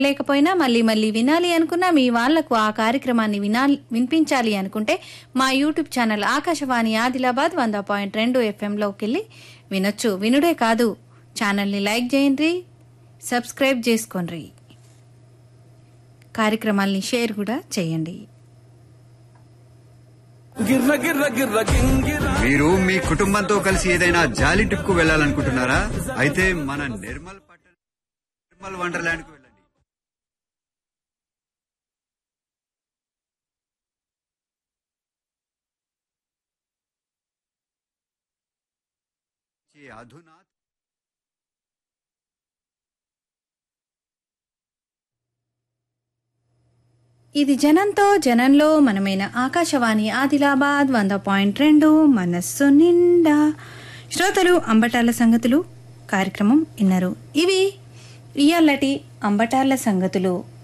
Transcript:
లేకపోయినా మళ్ళీ మళ్ళీ వినాలి అనుకున్నా మీ వాళ్లకు ఆ కార్యక్రమాన్ని వినాలి వినిపించాలి అనుకుంటే మా యూట్యూబ్ ఛానల్ ఆకాశవాణి ఆదిలాబాద్ వంద పాయింట్ రెండు ఎఫ్ఎంలోకి వెళ్ళి వినొచ్చు వినుడే కాదు ఛానల్ని లైక్ చేయండి సబ్స్క్రైబ్ చేసుకోండి కార్యక్రమాల్ని షేర్ కూడా చేయండి గిర్ర గిర్ర గిర్ర గింగిర మీరు మీ కుటుంబంతో కలిసి ఏదైనా జాలీ ట్రిప్ కు వెళ్ళాలనుకుంటున్నారా అయితే మన నిర్మల్ పట్టణ నిర్మల్ వండర్లాండ్ కు వెళ్ళండి ఈ అధునాతన ఇది జనంతో జనంలో మనమైన ఆకాశవాణి ఆదిలాబాద్ వంద పాయింట్ రెండు మనస్సు నిండా శ్రోతలు అంబటాల సంగతులు కార్యక్రమం విన్నారు ఇవి ఇయాలటి అంబటాల సంగతులు